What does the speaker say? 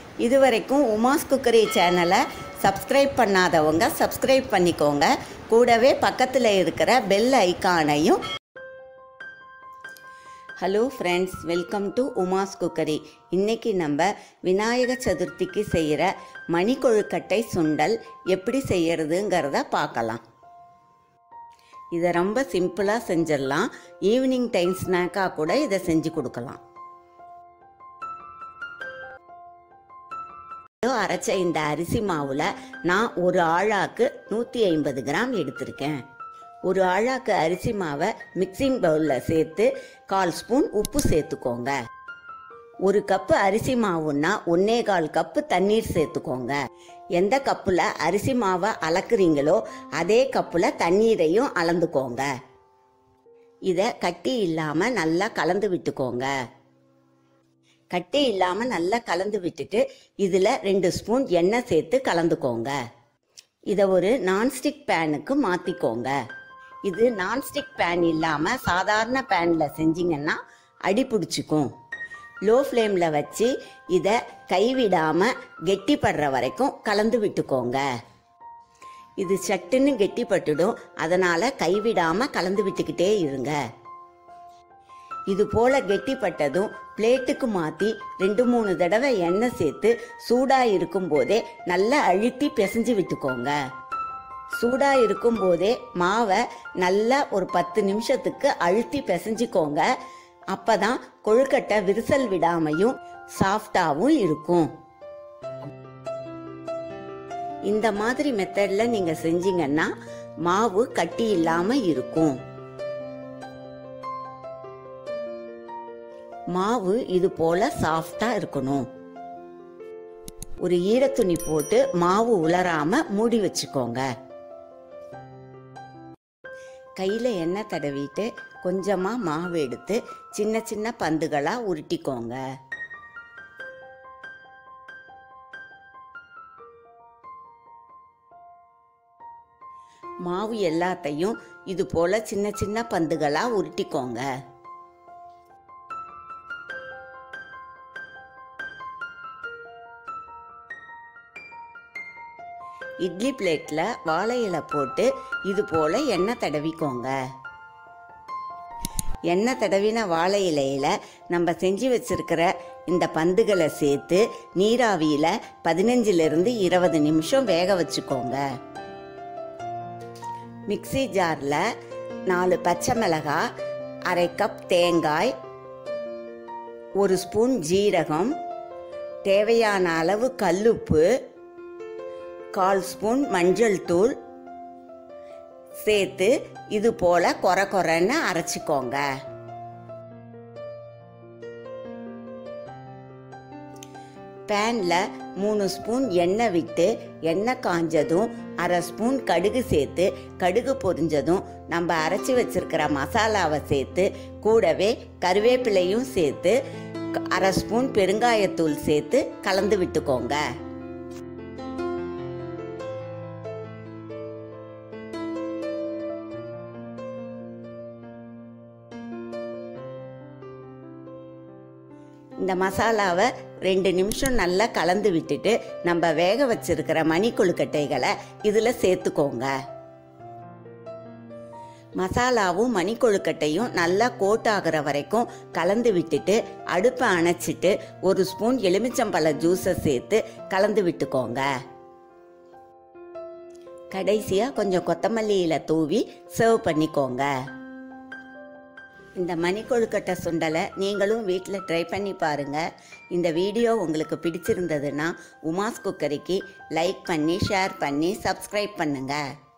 இதுவரைக்கும் உமாஸ் குக்கரி சேனலை சப்ஸ்கிரைப் பண்ணாதவங்க சப்ஸ்கிரைப் பண்ணிக்கோங்க கூடவே பக்கத்தில் இருக்கிற பெல் ஐக்கானையும் hello friends welcome to Uma's cookery இன்னைக்கு நம்ம விநாயக சதுர்த்திக்கு செய்கிற மணி கொழுக்கட்டை சுண்டல் எப்படி செய்யறதுங்கிறத பார்க்கலாம் இதை ரொம்ப சிம்பிளாக செஞ்சிடலாம் ஈவினிங் டைம் ஸ்நாக்காக கூட இதை செஞ்சு கொடுக்கலாம் அரைச்ச இந்த அரிசி மாவில் நான் ஒரு ஆழாக்கு நூற்றி ஐம்பது கிராம் எடுத்திருக்கேன் ஒரு ஆழாக்கு அரிசி மாவை மிக்சிங் பவுலில் சேர்த்து கால் ஸ்பூன் உப்பு சேர்த்துக்கோங்க ஒரு கப்பு அரிசி மாவுன்னா ஒன்னே கால் கப்பு தண்ணீர் சேர்த்துக்கோங்க எந்த கப்பில் அரிசி மாவை அளக்குறீங்களோ அதே கப்பில் தண்ணீரையும் அளந்துக்கோங்க இதை கட்டி இல்லாமல் நல்லா கலந்து விட்டுக்கோங்க கட்டி இல்லாமல் நல்லா கலந்து விட்டுட்டு இதில் ரெண்டு ஸ்பூன் எண்ணெய் சேர்த்து கலந்துக்கோங்க இதை ஒரு நான்ஸ்டிக் பேனுக்கு மாற்றிக்கோங்க இது நான்ஸ்டிக் பேன் இல்லாமல் சாதாரண பேனில் செஞ்சிங்கன்னா அடி பிடிச்சிக்கும் லோ ஃப்ளேமில் வச்சு இதை கைவிடாமல் கெட்டிப்படுற வரைக்கும் கலந்து விட்டுக்கோங்க இது சட்டுன்னு கெட்டிப்பட்டுடும் அதனால் கைவிடாமல் கலந்து விட்டுக்கிட்டே இருங்க இது போல கெட்டிப்பட்டதும் பிளேட்டுக்கு மாற்றி ரெண்டு மூணு தடவை எண்ணெய் சேர்த்து சூடாக இருக்கும்போதே நல்லா அழுத்தி பிசைஞ்சு விட்டுக்கோங்க சூடாக இருக்கும்போதே மாவை நல்லா ஒரு பத்து நிமிஷத்துக்கு அழுத்தி பிசைஞ்சிக்கோங்க அப்போ தான் கொழுக்கட்டை விரிசல் விடாமையும் சாஃப்டாகவும் இருக்கும் இந்த மாதிரி மெத்தடில் நீங்கள் செஞ்சீங்கன்னா மாவு கட்டி இல்லாமல் இருக்கும் மாவு இது போல சாஃப்டா இருக்கணும் ஒரு ஈரத்துணி போட்டு மாவு உலராம மூடி வச்சுக்கோங்க கையில எண்ணெய் தடவிட்டு கொஞ்சமா மாவு எடுத்து சின்ன சின்ன பந்துகளா உருட்டிக்கோங்க மாவு எல்லாத்தையும் இது போல சின்ன சின்ன பந்துகளா உருட்டிக்கோங்க இட்லி பிளேட்டில் வாழை இலை போட்டு இது போல் எண்ணெய் தடவிக்கோங்க எண்ணெய் தடவின வாழை இலையில் நம்ம செஞ்சு வச்சிருக்கிற இந்த பந்துகளை சேர்த்து நீராவியில் பதினஞ்சிலிருந்து இருபது நிமிஷம் வேக வச்சுக்கோங்க மிக்சி ஜாரில் நாலு பச்சை மிளகாய் அரை கப் தேங்காய் ஒரு ஸ்பூன் ஜீரகம் தேவையான அளவு கல்லுப்பு கால் ஸ்பூன் மஞ்சள் தூள் சேர்த்து இது போல கொர கொரன்னு அரைச்சிக்கோங்க பேனில் மூணு ஸ்பூன் எண்ணெய் விட்டு எண்ணெய் காஞ்சதும் அரை ஸ்பூன் கடுகு சேர்த்து கடுகு பொரிஞ்சதும் நம்ம அரைச்சி வச்சிருக்கிற மசாலாவை சேர்த்து கூடவே கருவேப்பிலையும் சேர்த்து அரை ஸ்பூன் பெருங்காயத்தூள் சேர்த்து கலந்து விட்டுக்கோங்க இந்த மசாலாவை ரெண்டு நிமிஷம் நல்லா கலந்து விட்டுட்டு நம்ம வேக வச்சிருக்கிற மணி கொழுக்கட்டைகளை இதில் சேர்த்துக்கோங்க மசாலாவும் மணி கொழுக்கட்டையும் நல்லா கோட் ஆகிற வரைக்கும் கலந்து விட்டுட்டு அடுப்பை அணைச்சிட்டு ஒரு ஸ்பூன் எலுமிச்சம்பழ ஜூஸை சேர்த்து கலந்து விட்டுக்கோங்க கடைசியாக கொஞ்சம் கொத்தமல்லியில் தூவி சர்வ் பண்ணிக்கோங்க இந்த மணி கொழுக்கட்டை சுண்டலை நீங்களும் வீட்டில் ட்ரை பண்ணி பாருங்கள் இந்த வீடியோ உங்களுக்கு பிடிச்சிருந்ததுன்னா உமாஸ் குக்கரிக்கு லைக் பண்ணி ஷேர் பண்ணி சப்ஸ்கிரைப் பண்ணுங்கள்